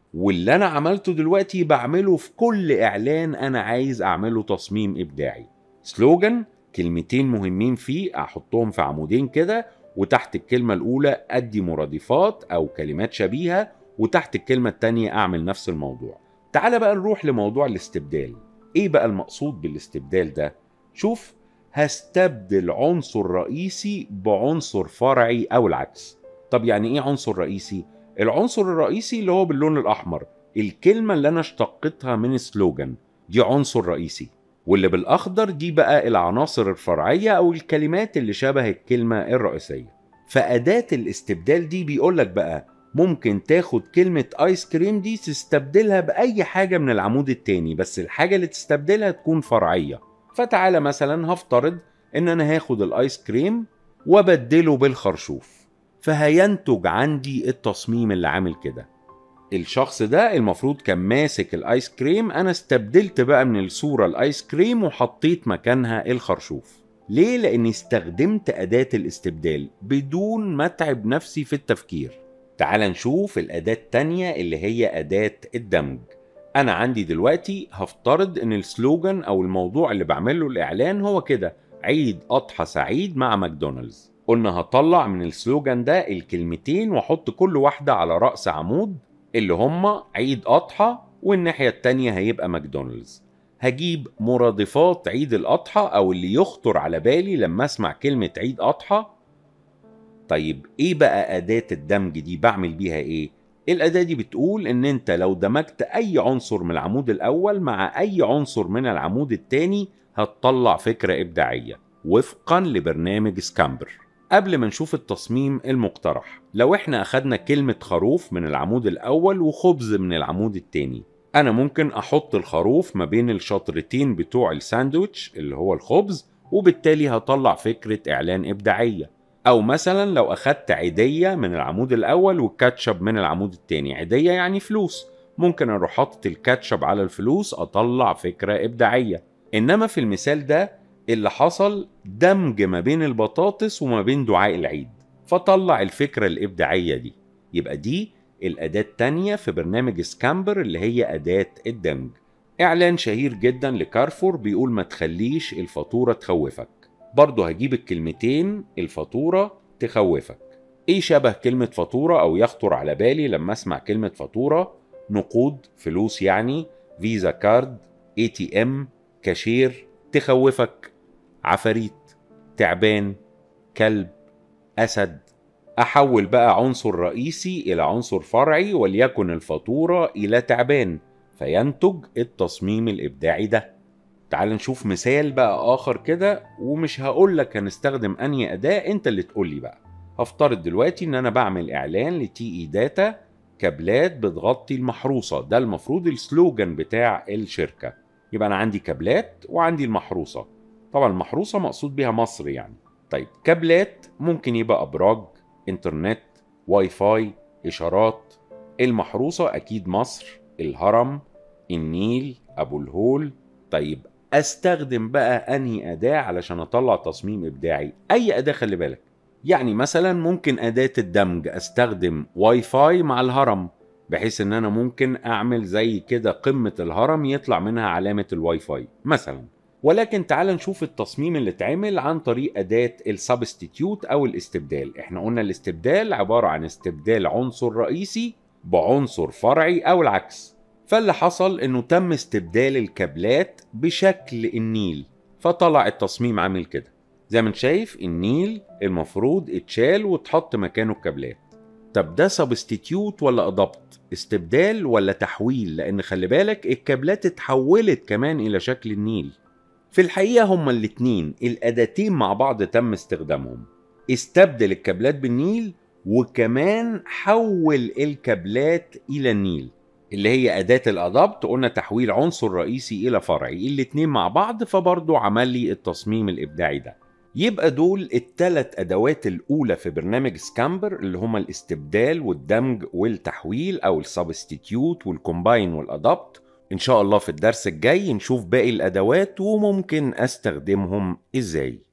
واللي انا عملته دلوقتي بعمله في كل اعلان انا عايز اعمله تصميم ابداعي سلوجان كلمتين مهمين فيه احطهم في عمودين كده وتحت الكلمة الأولى أدي مرادفات أو كلمات شبيهة وتحت الكلمة التانية أعمل نفس الموضوع تعال بقى نروح لموضوع الاستبدال إيه بقى المقصود بالاستبدال ده؟ شوف هستبدل عنصر رئيسي بعنصر فرعي أو العكس طب يعني إيه عنصر رئيسي؟ العنصر الرئيسي اللي هو باللون الأحمر الكلمة اللي أنا اشتقتها من سلوجان دي عنصر رئيسي واللي بالاخضر دي بقى العناصر الفرعيه او الكلمات اللي شبه الكلمه الرئيسيه فاداه الاستبدال دي بيقولك بقى ممكن تاخد كلمة آيس كريم دي تستبدلها بأي حاجة من العمود التاني بس الحاجة اللي تستبدلها تكون فرعية فتعالى مثلا هفترض إن أنا هاخد الآيس كريم وأبدله بالخرشوف فهينتج عندي التصميم اللي عامل كده الشخص ده المفروض كان ماسك الايس كريم انا استبدلت بقى من الصوره الايس كريم وحطيت مكانها الخرشوف ليه لاني استخدمت اداه الاستبدال بدون ما اتعب نفسي في التفكير تعال نشوف الاداه التانية اللي هي اداه الدمج انا عندي دلوقتي هفترض ان السلوجان او الموضوع اللي بعمله الاعلان هو كده عيد اضحى سعيد مع ماكدونالدز قلنا هطلع من السلوجان ده الكلمتين واحط كل واحده على راس عمود اللي هما عيد أضحى والناحية التانية هيبقى ماكدونالدز هجيب مرادفات عيد الأضحى أو اللي يخطر على بالي لما أسمع كلمة عيد أضحى طيب إيه بقى أداة الدمج دي بعمل بيها إيه؟ الأداة دي بتقول إن أنت لو دمجت أي عنصر من العمود الأول مع أي عنصر من العمود التاني هتطلع فكرة إبداعية وفقا لبرنامج سكامبر قبل ما نشوف التصميم المقترح لو احنا اخدنا كلمة خروف من العمود الاول وخبز من العمود التاني انا ممكن احط الخروف ما بين الشطرتين بتوع الساندوتش اللي هو الخبز وبالتالي هطلع فكرة اعلان ابداعية او مثلا لو اخدت عيدية من العمود الاول والكاتشب من العمود التاني عيدية يعني فلوس ممكن اروح حاطط الكاتشب على الفلوس اطلع فكرة ابداعية انما في المثال ده اللي حصل دمج ما بين البطاطس وما بين دعاء العيد فطلع الفكرة الإبداعية دي يبقى دي الأداة التانية في برنامج سكامبر اللي هي أداة الدمج إعلان شهير جدا لكارفور بيقول ما تخليش الفاتورة تخوفك برضه هجيب الكلمتين الفاتورة تخوفك ايه شبه كلمة فاتورة او يخطر على بالي لما اسمع كلمة فاتورة نقود فلوس يعني فيزا كارد اي تي ام كاشير تخوفك عفاريت تعبان كلب اسد احول بقى عنصر رئيسي الى عنصر فرعي وليكن الفاتوره الى تعبان فينتج التصميم الابداعي ده تعال نشوف مثال بقى اخر كده ومش هقول لك هنستخدم انهي اداه انت اللي تقول لي بقى هفترض دلوقتي ان انا بعمل اعلان لتي اي داتا كابلات بتغطي المحروسه ده المفروض السلوجان بتاع الشركه يبقى انا عندي كابلات وعندي المحروسه طبعا المحروسه مقصود بيها مصر يعني طيب كابلات ممكن يبقى ابراج انترنت واي فاي اشارات المحروسه اكيد مصر الهرم النيل ابو الهول طيب استخدم بقى انهي اداه علشان اطلع تصميم ابداعي اي اداه خلي بالك يعني مثلا ممكن اداه الدمج استخدم واي فاي مع الهرم بحيث ان انا ممكن اعمل زي كده قمه الهرم يطلع منها علامه الواي فاي مثلا ولكن تعال نشوف التصميم اللي اتعمل عن طريق أداة السبستيتيوت أو الاستبدال احنا قلنا الاستبدال عبارة عن استبدال عنصر رئيسي بعنصر فرعي أو العكس فاللي حصل انه تم استبدال الكابلات بشكل النيل فطلع التصميم عامل كده زي ما انت شايف النيل المفروض اتشال واتحط مكانه الكابلات طب ده سبستيتيوت ولا ادابت استبدال ولا تحويل لان خلي بالك الكابلات اتحولت كمان الى شكل النيل في الحقيقة هما الاتنين الأداتين مع بعض تم استخدامهم استبدل الكابلات بالنيل وكمان حول الكابلات إلى النيل اللي هي أداة الأدابت قلنا تحويل عنصر رئيسي إلى فرعي الاتنين مع بعض فبرضه عمل لي التصميم الإبداعي ده يبقى دول التلات أدوات الأولى في برنامج سكامبر اللي هما الاستبدال والدمج والتحويل أو السبستيتيوت والكومباين والأدابت إن شاء الله في الدرس الجاي نشوف باقي الأدوات وممكن أستخدمهم إزاي